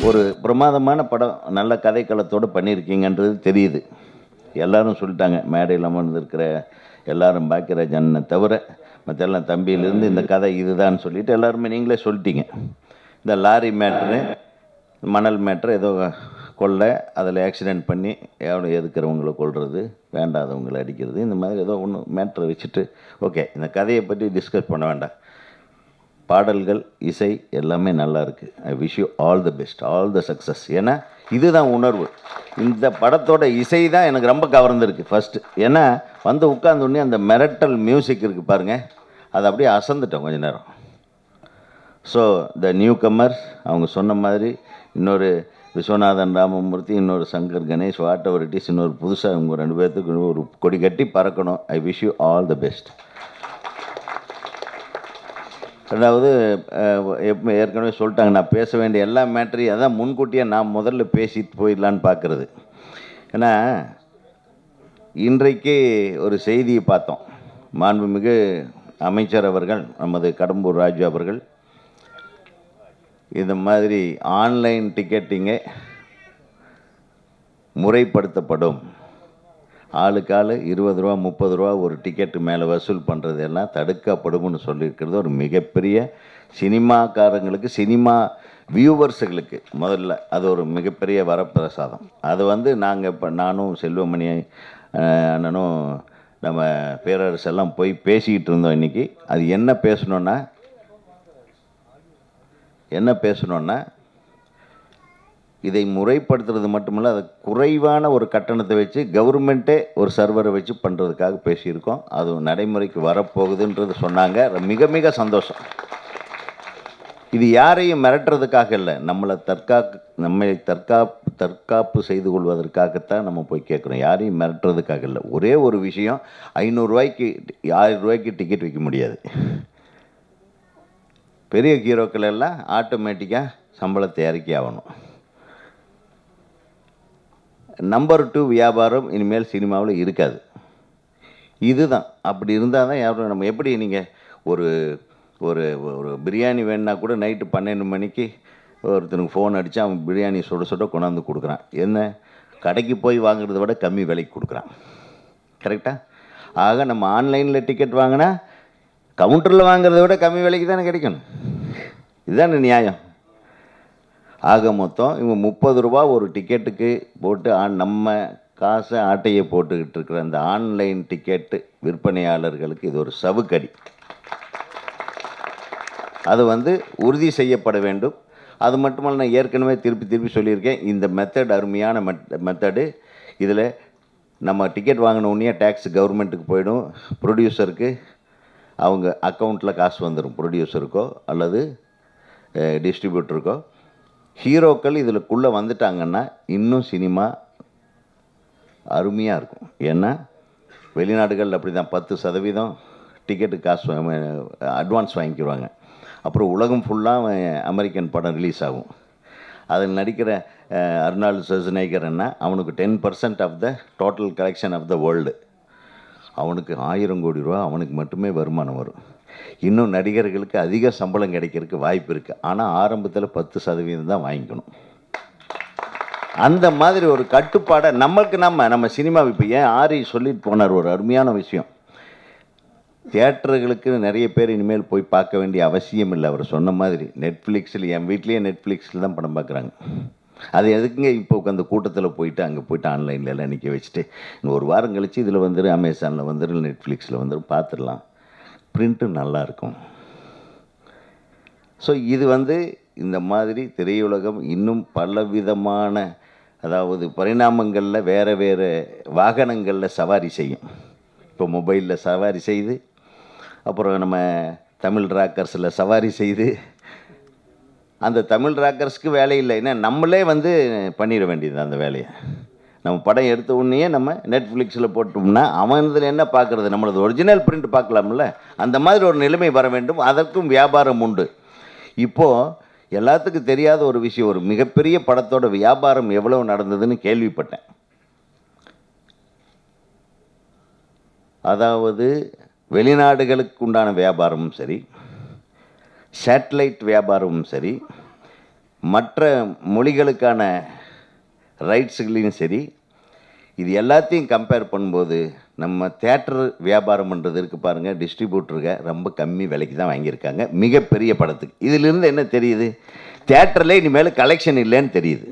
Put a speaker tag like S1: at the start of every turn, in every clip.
S1: ஒரு பிரமாதமான படம் நல்ல கதைக்களத்தோடு பண்ணியிருக்கீங்கன்றது தெரியுது எல்லாரும் சொல்லிட்டாங்க மேடையில் அமர்ந்திருக்கிற எல்லாரும் பாக்கியராஜனை தவிர மற்ற எல்லாம் தம்பியிலேருந்து இந்த கதை இதுதான் சொல்லிட்டு எல்லாருமே நீங்களே சொல்லிட்டீங்க இந்த லாரி மேட்ரு மணல் மேட்ரு ஏதோ கொள்ளை அதில் ஆக்சிடெண்ட் பண்ணி எவ்வளோ எதுக்கிறவங்களை கொள்வது வேண்டாதவங்களை அடிக்கிறது இந்த மாதிரி ஏதோ ஒன்று மேட்ரை வச்சுட்டு ஓகே இந்த கதையை பற்றி டிஸ்கஸ் பண்ண வேண்டாம் பாடல்கள் இசை எல்லாமே நல்லா இருக்கு I wish you all the best all the success ஏன்னா இதுதான் உணர்வு இந்த படத்தோட இசை தான் எனக்கு ரொம்ப கவர்ந்துருக்கு ஃபர்ஸ்ட் ஏன்னா வந்து உட்கார்ந்த உடனே அந்த மிரட்டல் மியூசிக் இருக்குது பாருங்க அது அப்படியே அசந்துட்டோம் கொஞ்ச நேரம் ஸோ த நியூ கம்மர்ஸ் அவங்க சொன்ன மாதிரி இன்னொரு விஸ்வநாதன் ராமமூர்த்தி இன்னொரு Shankar Ganesh whatever it is இன்னொரு புதுசாக இவங்க ரெண்டு பேர்த்துக்கு ஒரு கொடி கட்டி பறக்கணும் I wish you all the best ரெண்டாவது அஹ், எப்ப- ஏற்கனவே சொல்லிட்டாங்க நான் பேச வேண்டிய எல்லா மேட்டரையும் அதான் முன்கூட்டியே நான் முதல்ல பேசிட்டு போயிடலான்னு பார்க்குறது ஏன்னா இன்றைக்கு ஒரு செய்தியை பார்த்தோம் மாண்புமிகு அமைச்சர் அவர்கள் நமது கடம்பூர் ராஜு அவர்கள் இந்த மாதிரி ஆன்லைன் டிக்கெட்டிங்கே முறைப்படுத்தப்படும் ஆளுக்கு ஆள் இருபது ரூபா முப்பது ரூபா ஒரு டிக்கெட்டு மேலே வசூல் பண்ணுறது எல்லாம் தடுக்கப்படும்னு சொல்லியிருக்கிறது ஒரு மிகப்பெரிய சினிமாக்காரங்களுக்கு சினிமா வியூவர்ஸுகளுக்கு முதல்ல அது ஒரு மிகப்பெரிய வரப்பிரசாதம் அது வந்து நாங்கள் இப்போ நானும் செல்வமணி அஹ், அண்ணனும் நம்ம பேரரசு எல்லாம் போய் பேசிக்கிட்டு இருந்தோம் இன்றைக்கி அது என்ன பேசணுன்னா என்ன பேசணுன்னா இதை முறைப்படுத்துறது மட்டுமல்ல அது குறைவான ஒரு கட்டணத்தை வச்சு கவர்மெண்ட்டே ஒரு சர்வரை வச்சு பண்ணுறதுக்காக பேசியிருக்கோம் அது நடைமுறைக்கு வரப்போகுதுன்றது சொன்னாங்க மிக மிக சந்தோஷம் இது யாரையும் மிரட்டுறதுக்காக இல்லை நம்மளை தற்காக்கு நம்மை தற்காப்பு தற்காப்பு செய்து கொள்வதற்காகத்தான் நம்ம போய் கேட்குறோம் யாரையும் மிரட்டுறதுக்காக இல்லை ஒரே ஒரு விஷயம் ஐநூறுரூவாய்க்கு ஆயிரம் ரூபாய்க்கு டிக்கெட் விற்க முடியாது பெரிய ஹீரோக்கள் எல்லாம் ஆட்டோமேட்டிக்காக சம்பளத்தை இறக்கி ஆகணும் நம்பர் டூ வியாபாரம் இனிமேல் சினிமாவில் இருக்காது இதுதான் அப்படி இருந்தால் தான் யாரும் நம்ம எப்படி நீங்கள் ஒரு ஒரு ஒரு பிரியாணி வேணுன்னா கூட நைட்டு பன்னெண்டு மணிக்கு ஒருத்தனுக்கு ஃபோன் அடித்து அவன் பிரியாணி சுட சுட கொண்டாந்து கொடுக்குறான் என்ன கடைக்கு போய் வாங்குறத விட கம்மி விலைக்கு கொடுக்குறான் கரெக்டாக ஆக நம்ம ஆன்லைனில் டிக்கெட் வாங்கினா கவுண்டரில் வாங்குறத விட கம்மி விலைக்கு தானே கிடைக்கணும் இதுதானே நியாயம் ஆக மொத்தம் இவங்க முப்பது ரூபா ஒரு டிக்கெட்டுக்கு போட்டு ஆன் நம்ம காசை ஆட்டையை போட்டுக்கிட்டு இருக்கிற அந்த ஆன்லைன் டிக்கெட்டு விற்பனையாளர்களுக்கு இது ஒரு சவுக்கடி அது வந்து உறுதி செய்யப்பட வேண்டும் அது மட்டுமல்ல நான் ஏற்கனவே திருப்பி திருப்பி சொல்லியிருக்கேன் இந்த மெத்தட் அருமையான மெத்தடு இதில் நம்ம டிக்கெட் வாங்கின உடனே டேக்ஸ் கவர்மெண்ட்டுக்கு போயிடும் ப்ரொடியூசருக்கு அவங்க அக்கௌண்ட்டில் காசு வந்துடும் ப்ரொடியூசருக்கோ அல்லது டிஸ்ட்ரிபியூட்டருக்கோ ஹீரோக்கள் இதுலக்குள்ளே வந்துட்டாங்கன்னா இன்னும் சினிமா அருமையாக இருக்கும் ஏன்னா வெளிநாடுகள் அப்படி தான் பத்து சதவீதம் டிக்கெட்டு காசு அட்வான்ஸ் வாங்கிக்கிடுவாங்க அப்புறம் உலகம் ஃபுல்லாக அமெரிக்கன் படம் ரிலீஸ் ஆகும் அதில் நடிக்கிற அஹ், அர்னால்டு சர்ஜனேகர்னா அவனுக்கு ten percent of the total collection of the world அவனுக்கு ஆயிரம் கோடி ரூபா அவனுக்கு மட்டுமே வருமானம் வரும் இன்னும் நடிகர்களுக்கு அதிக சம்பளம் கிடைக்கிறதுக்கு வாய்ப்பு இருக்குது ஆனால் ஆரம்பத்தில் பத்து சதவீதம் தான் வாங்கிக்கணும் அந்த மாதிரி ஒரு கட்டுப்பாடை நம்மளுக்கு நம்ம நம்ம சினிமா இப்போ ஏன் ஆரி சொல்லிட்டு போனார் ஒரு அருமையான விஷயம் தியேட்டர்களுக்கு நிறைய பேர் இனிமேல் போய் பார்க்க வேண்டிய அவசியம் இல்லை அவர் சொன்ன மாதிரி நெட்ஃப்ளிக்ஸில் என் வீட்லேயே நெட்ஃப்ளிக்ஸில் தான் படம் பார்க்குறாங்க அது எதுக்குங்க இப்போ அந்த கூட்டத்தில் போயிட்டு அங்கே போயிட்டு ஆன்லைனில் எல்லாம் நிற்க வச்சுட்டு இன்னும் ஒரு வாரம் கழித்து இதில் வந்துரு அமேசானில் வந்துரு நெட்ஃப்ளிக்ஸில் வந்துரு பார்த்துடலாம் பிரிண்ட்டு நல்லா இருக்கும் ஸோ இது வந்து இந்த மாதிரி திரையுலகம் இன்னும் பலவிதமான அதாவது பரிணாமங்களில் வேறு வேறு வாகனங்களில் சவாரி செய்யும் இப்போ மொபைலில் சவாரி செய்து அப்புறம் நம்ம தமிழ் ராக்கர்ஸில் சவாரி செய்து அந்த தமிழ் ராக்கர்ஸ்க்கு வேலை இல்லை ஏன்னா நம்மளே வந்து பண்ணிட வேண்டியது அந்த வேலையை நம்ம படம் எடுத்த உடனேயே நம்ம நெட்ஃப்ளிக்ஸில் போட்டோம்னா அவன் இதில் என்ன பார்க்குறது நம்மளது ஒரிஜினல் பிரிண்ட் பார்க்கலாம்ல அந்த மாதிரி ஒரு நிலைமை வர வேண்டும் அதற்கும் வியாபாரம் உண்டு இப்போது எல்லாத்துக்கும் தெரியாத ஒரு விஷயம் ஒரு மிகப்பெரிய படத்தோட வியாபாரம் எவ்வளவு நடந்ததுன்னு கேள்விப்பட்டேன் அதாவது வெளிநாடுகளுக்கு உண்டான வியாபாரமும் சரி சேட்டலைட் வியாபாரமும் சரி மற்ற மொழிகளுக்கான ரைட்ஸுகளையும் சரி இது எல்லாத்தையும் கம்பேர் பண்ணும்போது நம்ம தேட்டர் வியாபாரம் பண்ணுறது இருக்கு பாருங்கள் டிஸ்ட்ரிபியூட்டருங்க ரொம்ப கம்மி விலைக்கு தான் வாங்கியிருக்காங்க மிகப்பெரிய படத்துக்கு இதிலிருந்து என்ன தெரியுது தேட்டரில் இனிமேல் கலெக்ஷன் இல்லைன்னு தெரியுது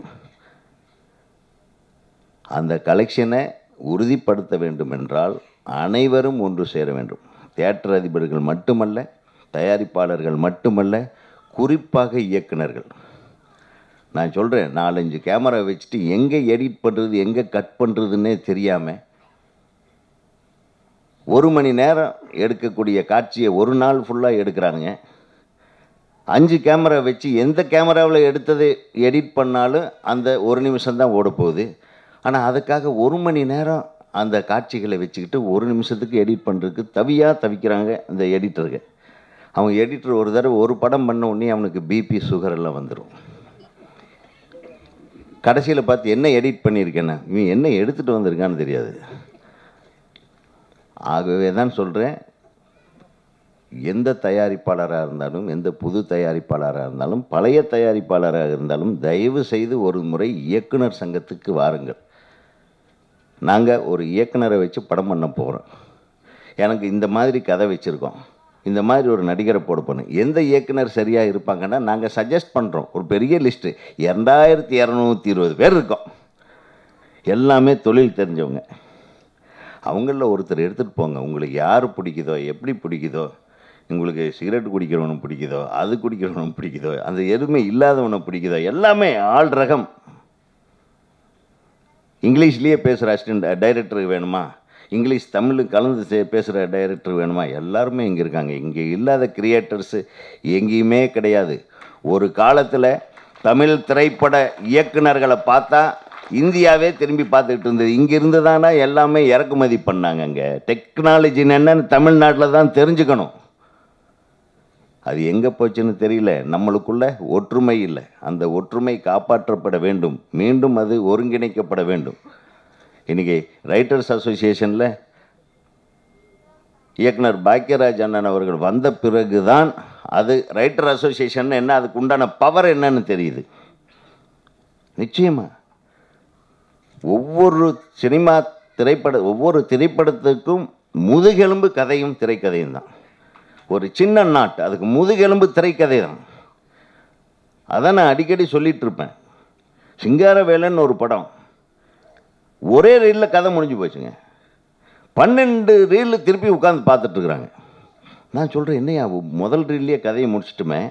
S1: அந்த கலெக்ஷனை உறுதிப்படுத்த வேண்டும் என்றால் அனைவரும் ஒன்று சேர வேண்டும் தியேட்டர் அதிபர்கள் மட்டுமல்ல தயாரிப்பாளர்கள் மட்டுமல்ல குறிப்பாக இயக்குனர்கள் நான் சொல்கிறேன் நாலஞ்சு கேமரா வச்சுட்டு எங்கே எடிட் பண்ணுறது எங்கே கட் பண்ணுறதுன்னே தெரியாமல் ஒரு மணி நேரம் எடுக்கக்கூடிய காட்சியை ஒரு நாள் ஃபுல்லாக எடுக்கிறாங்க அஞ்சு கேமரா வச்சு எந்த கேமராவில் எடுத்ததை எடிட் பண்ணாலும் அந்த ஒரு நிமிஷம் தான் ஓட போகுது ஆனால் அதுக்காக ஒரு மணி நேரம் அந்த காட்சிகளை வச்சுக்கிட்டு ஒரு நிமிஷத்துக்கு எடிட் பண்ணுறதுக்கு தவியாக தவிக்கிறாங்க அந்த எடிட்டருங்க அவங்க எடிட்டர் ஒரு தடவை ஒரு படம் பண்ண உடனே அவனுக்கு பிபி சுகர் எல்லாம் வந்துடும் கடைசியில் பார்த்து என்ன எடிட் பண்ணியிருக்கேன்னா இவன் என்ன எடுத்துகிட்டு வந்திருக்கான்னு தெரியாது ஆகவே தான் சொல்கிறேன் எந்த தயாரிப்பாளராக இருந்தாலும் எந்த புது தயாரிப்பாளராக இருந்தாலும் பழைய தயாரிப்பாளராக இருந்தாலும் தயவு செய்து ஒரு முறை இயக்குனர் சங்கத்துக்கு வாருங்கள் நாங்கள் ஒரு இயக்குனரை வச்சு படம் பண்ண போகிறோம் எனக்கு இந்த மாதிரி கதை வச்சுருக்கோம் இந்த மாதிரி ஒரு நடிகரை போட போகணும் எந்த இயக்குனர் சரியாக இருப்பாங்கன்னா நாங்கள் சஜஸ்ட் பண்ணுறோம் ஒரு பெரிய லிஸ்ட்டு இரண்டாயிரத்தி இரநூத்தி இருபது பேர் இருக்கோம் எல்லாமே தொழில் தெரிஞ்சவங்க அவங்களில் ஒருத்தர் எடுத்துகிட்டு போங்க உங்களுக்கு யார் பிடிக்குதோ எப்படி பிடிக்குதோ உங்களுக்கு சிகரெட் குடிக்கிறவனும் பிடிக்குதோ அது குடிக்கிறவனும் பிடிக்குதோ அந்த எதுவுமே இல்லாதவனை பிடிக்குதோ எல்லாமே ஆள் ரகம் இங்கிலீஷ்லேயே பேசுகிற அசிஸ்டன்ட் டைரக்டர் வேணுமா இங்கிலீஷ் தமிழ் கலந்து சே பேசுகிற டைரக்டர் வேணுமா எல்லாருமே இங்கே இருக்காங்க இங்கே இல்லாத கிரியேட்டர்ஸு எங்கேயுமே கிடையாது ஒரு காலத்தில் தமிழ் திரைப்பட இயக்குனர்களை பார்த்தா இந்தியாவே திரும்பி பார்த்துக்கிட்டு இருந்தது இங்கிருந்து தானே எல்லாமே இறக்குமதி பண்ணாங்க அங்கே டெக்னாலஜி என்னன்னு தமிழ்நாட்டில் தான் தெரிஞ்சுக்கணும் அது எங்கே போச்சுன்னு தெரியல நம்மளுக்குள்ள ஒற்றுமை இல்லை அந்த ஒற்றுமை காப்பாற்றப்பட வேண்டும் மீண்டும் அது ஒருங்கிணைக்கப்பட வேண்டும் இன்றைக்கி ரைட்டர்ஸ் அசோசியேஷனில் இயக்குனர் பாக்கியராஜ் அண்ணன் அவர்கள் வந்த பிறகு தான் அது ரைட்டர் அசோசியேஷன் என்ன அதுக்கு உண்டான பவர் என்னன்னு தெரியுது நிச்சயமா ஒவ்வொரு சினிமா திரைப்பட ஒவ்வொரு திரைப்படத்துக்கும் முதுகெலும்பு கதையும் திரைக்கதையும் தான் ஒரு சின்ன நாட்டு அதுக்கு முதுகெலும்பு திரைக்கதை தான் அதான் நான் அடிக்கடி சொல்லிட்டு இருப்பேன் சிங்காரவேலன் ஒரு படம் ஒரே ரீலில் கதை முடிஞ்சு போச்சுங்க பன்னெண்டு ரீலில் திருப்பி உட்காந்து பார்த்துட்டு இருக்கிறாங்க நான் சொல்கிறேன் என்னையா முதல் ரீல்லையே கதையை முடிச்சிட்டுமே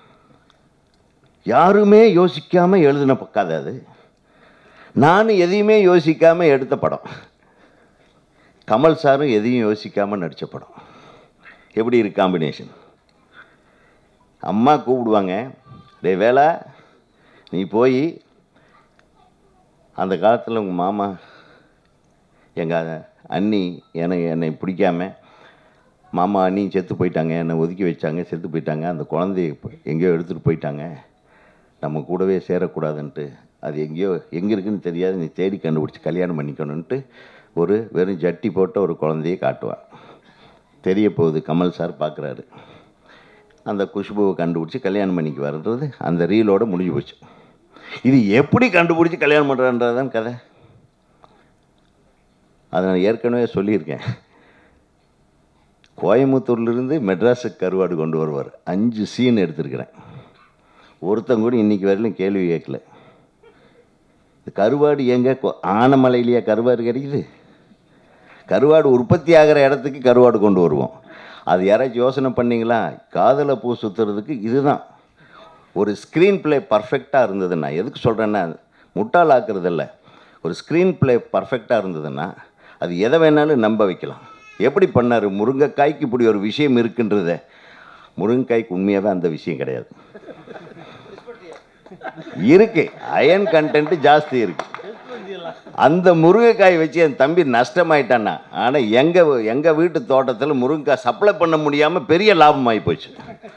S1: யாருமே யோசிக்காமல் எழுதின ப- கதை அது நானும் எதையுமே யோசிக்காமல் எடுத்த படம் கமல் சாரும் எதையும் யோசிக்காமல் நடித்த படம் எப்படி இருக்கு காம்பினேஷன் அம்மா கூப்பிடுவாங்க டே வேலா நீ போய் அந்த காலத்தில் உங்கள் மாமா எங்கள் அண்ணி என்னை என்னை பிடிக்காம மாமா அண்ணி செத்து போயிட்டாங்க என்னை ஒதுக்கி வச்சாங்க செத்து போயிட்டாங்க அந்த குழந்தைய இப்ப எங்கேயோ எடுத்துகிட்டு போயிட்டாங்க நம்ம கூடவே சேரக்கூடாதுன்ட்டு அது எங்கேயோ எங்கே இருக்குன்னு தெரியாது நீ தேடி கண்டுபிடிச்சி கல்யாணம் பண்ணிக்கணுன்ட்டு ஒரு வெறும் ஜட்டி போட்ட ஒரு குழந்தையை காட்டுவான் தெரிய போகுது கமல் சார் பார்க்குறாரு அந்த குஷ்புவை கண்டுபிடிச்சி கல்யாணம் பண்ணிக்கு வர்றது அந்த ரீலோட முடிஞ்சு போச்சு இது எப்படி கண்டுபிடிச்சி கல்யாணம் பண்ணுறான்றதான் கதை அதை நான் ஏற்கனவே சொல்லியிருக்கேன் கோயம்புத்தூர்லேருந்து மெட்ராஸுக்கு கருவாடு கொண்டு வருவார் அஞ்சு சீன் எடுத்திருக்கிறேன் ஒருத்தன் கூட இன்னைக்கு வரையிலும் கேள்வி கேட்கல இந்த கருவாடு எங்க கொ- ஆனமலையிலேயே கருவாடு கிடைக்குது கருவாடு உற்பத்தி ஆகிற இடத்துக்கு கருவாடு கொண்டு வருவோம் அது யாராச்சும் யோசனை பண்ணீங்களா காதலை பூ சுற்றுறதுக்கு இதுதான் ஒரு ஸ்க்ரீன் ப்ளே பர்ஃபெக்டாக இருந்ததுன்னா எதுக்கு சொல்கிறேன்னா முட்டாளாக்குறது இல்ல ஒரு ஸ்க்ரீன் ப்ளே பர்ஃபெக்டாக இருந்ததுன்னா அது எதை வேணாலும் நம்ப வைக்கலாம் எப்படி பண்ணார் முருங்கைக்காய்க்கு இப்படி ஒரு விஷயம் இருக்குன்றத முருங்கைக்காய்க்கு உண்மையாகவே அந்த விஷயம் கிடையாது இருக்கு அயன் கண்டென்ட் ஜாஸ்தி இருக்கு அந்த முருங்கைக்காய் வச்சு என் தம்பி நஷ்டமாயிட்டான்னா ஆனால் எங்கள் எங்கள் வீட்டு தோட்டத்தில் முருங்கைக்காய் சப்ளை பண்ண முடியாமல் பெரிய லாபம் ஆகி போச்சு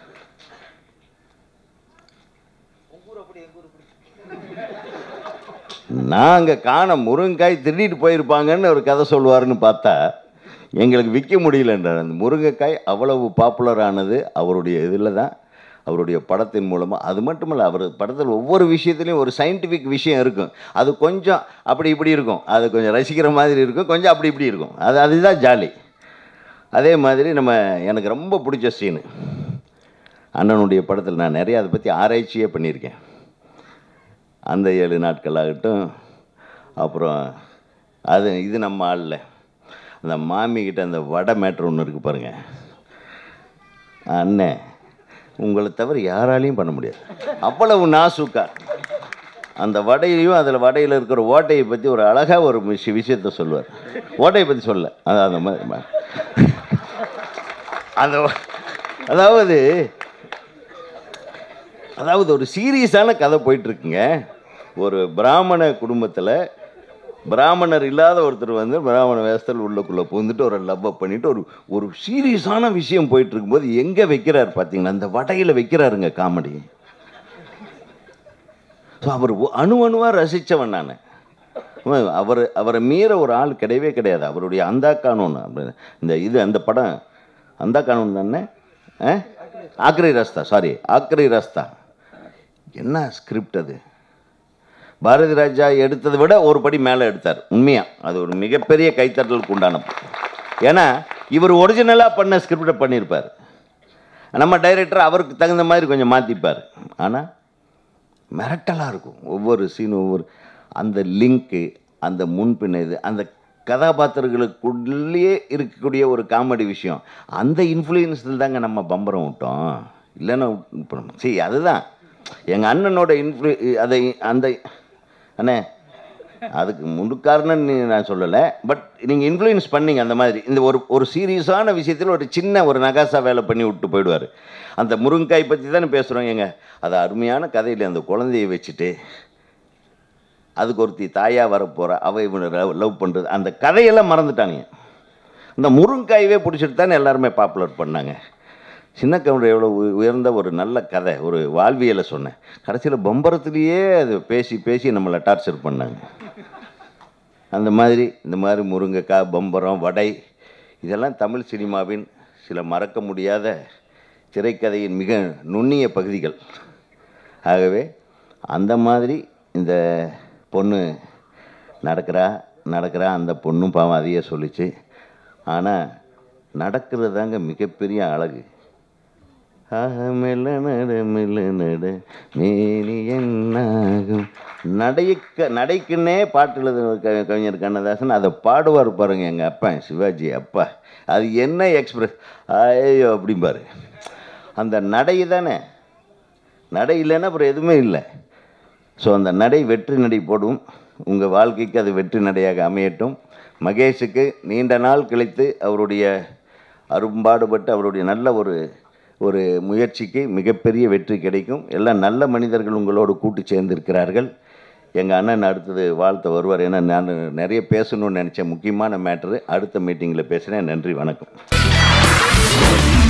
S1: நாங்கள் காண முருங்கைக்காய் திருடிட்டு போயிருப்பாங்கன்னு ஒரு கதை சொல்லுவாருன்னு பார்த்தா எங்களுக்கு விற்க முடியலன்றார் அந்த முருங்கைக்காய் அவ்வளவு பாப்புலர் ஆனது அவருடைய இதில் தான் அவருடைய படத்தின் மூலமாக அது மட்டும் இல்லை அவர் படத்தில் ஒவ்வொரு விஷயத்துலையும் ஒரு சயின்டிஃபிக் விஷயம் இருக்கும் அது கொஞ்சம் அப்படி இப்படி இருக்கும் அது கொஞ்சம் ரசிக்கிற மாதிரி இருக்கும் கொஞ்சம் அப்படி இப்படி இருக்கும் அது அதுதான் ஜாலி அதே மாதிரி நம்ம எனக்கு ரொம்ப பிடிச்ச சீனு அண்ணனுடைய படத்தில் நான் நிறைய அதை பற்றி ஆராய்ச்சியே பண்ணியிருக்கேன் அந்த ஏழு நாட்கள் ஆகட்டும் அப்புறம் அது இது நம்ம ஆளில் அந்த மாமிக்கிட்ட அந்த வடை மேட்ரு ஒன்று இருக்குது பாருங்கள் அண்ணே உங்களை தவிர யாராலையும் பண்ண முடியாது அவ்வளவு நாசுக்கா அந்த வடையிலையும் அதில் வடையில் இருக்கிற ஓட்டையை பற்றி ஒரு அழகாக ஒரு விஷய விஷயத்த சொல்லுவார் ஓட்டையை பற்றி சொல்ல அதான் அந்த மாதிரி ம- அந்த அதாவது அதாவது ஒரு சீரியஸான கதை போயிட்டுருக்குங்க ஒரு பிராமண குடும்பத்தில் பிராமணர் இல்லாத ஒருத்தர் வந்து பிராமண வேஷத்தில் உள்ளுக்குள்ளே புகுந்துட்டு ஒரு லவ்வை பண்ணிட்டு ஒரு ஒரு சீரியஸான விஷயம் போயிட்டு இருக்கும்போது எங்கே வைக்கிறார் பார்த்தீங்கன்னா அந்த வடையில் வைக்கிறாருங்க காமெடி ஸோ அவர் ஒ- அணு அணுவாக ரசித்தவன் நான் அவர் அவரை மீற ஒரு ஆள் கிடையவே கிடையாது அவருடைய அந்த கானூன் அப்படி- இந்த இது அந்த படம் அந்த கானூன் தானே ஆ? ஆக்ரி ரஸ்தா சாரி ஆக்ரி ரஸ்தா என்ன ஸ்கிரிப்ட் அது பாரதி ராஜா எடுத்ததை விட ஒரு படி மேலே எடுத்தார் உண்மையாக அது ஒரு மிகப்பெரிய கைத்தட்டலுக்கு உண்டான ஏன்னா இவர் ஒரிஜினலாக பண்ண ஸ்கிரிப்டை பண்ணியிருப்பார் நம்ம டைரக்டர் அவருக்கு தகுந்த மாதிரி கொஞ்சம் மாற்றிப்பார் ஆனால் மிரட்டலாக இருக்கும் ஒவ்வொரு சீனும் ஒவ்வொரு அந்த லிங்க்கு அந்த முன்பின் இது அந்த கதாபாத்திரங்களுக்குள்ளேயே இருக்கக்கூடிய ஒரு காமெடி விஷயம் அந்த இன்ஃப்ளூயன்ஸில் தாங்க நம்ம பம்பரம் விட்டோம் இல்லைன்னா இப்போ சரி அதுதான் எங்கள் அண்ணனோட இன்ஃப்ளூ அதை அந்த அண்ணே அதுக்கு முழு காரணம் நீ- நான் சொல்லலை பட் நீங்கள் இன்ஃப்ளூயன்ஸ் பண்ணீங்க அந்த மாதிரி இந்த ஒரு ஒரு சீரியஸான விஷயத்தில் ஒரு சின்ன ஒரு நகாசா வேலை பண்ணி விட்டு போயிடுவார் அந்த முருங்கைக்காய் பற்றி தானே பேசுகிறோம் ஏங்க அது அருமையான கதையில் அந்த குழந்தையை வச்சுட்டு அதுக்கு ஒருத்தி தாயாக வரப்போகிற அவ இவனை லவ் லவ் பண்ணுறது அந்த கதையெல்லாம் மறந்துட்டானுங்க இந்த முருங்காயவே பிடிச்சிட்டு தானே எல்லாருமே பாப்புலர் பண்ணாங்க சின்ன கவுண்டர் எவ்வளோ உ- உயர்ந்த ஒரு நல்ல கதை ஒரு வாழ்வியலை சொன்னேன் கடைசியில் பம்பரத்துலேயே அது பேசி பேசி நம்மளை டார்ச்சர் பண்ணாங்க அந்த மாதிரி இந்த மாதிரி முருங்கைக்காய் பம்பரம் வடை இதெல்லாம் தமிழ் சினிமாவின் சில மறக்க முடியாத திரைக்கதையின் மிக நுண்ணிய பகுதிகள் ஆகவே அந்த மாதிரி இந்த பொண்ணு நடக்கிறா நடக்கிறா அந்த பொண்ணும் பாவம் அதையே சொல்லிச்சு ஆனால் நடக்கிறது தாங்க மிகப்பெரிய அழகு ஆஹா, மெல்ல நட மெல்ல நட மேனி என்னாகும் நடைக்க நடைக்குன்னே பாட்டு எழுத க- கவிஞர் கண்ணதாசன் அதை பாடுவார் பாருங்க எங்கள் அப்பா சிவாஜி அப்பா அது என்ன எக்ஸ்பிரஸ் ஐயோ அப்படிம்பாரு அந்த நடை தானே நடை இல்லைன்னா அப்புறம் எதுவுமே இல்லை ஸோ அந்த நடை வெற்றி நடை போடும் உங்கள் வாழ்க்கைக்கு அது வெற்றி நடையாக அமையட்டும் மகேஷுக்கு நீண்ட நாள் கழித்து அவருடைய அரும்பாடுபட்டு அவருடைய நல்ல ஒரு ஒரு முயற்சிக்கு மிகப்பெரிய வெற்றி கிடைக்கும் எல்லாம் நல்ல மனிதர்கள் உங்களோடு கூட்டு சேர்ந்திருக்கிறார்கள் எங்கள் அண்ணன் அடுத்தது வாழ்த்த வருவார் ஏன்னா நான் நிறைய பேசணும்னு நினச்சேன் முக்கியமான மேட்ரு அடுத்த மீட்டிங்கில் பேசுகிறேன் நன்றி வணக்கம்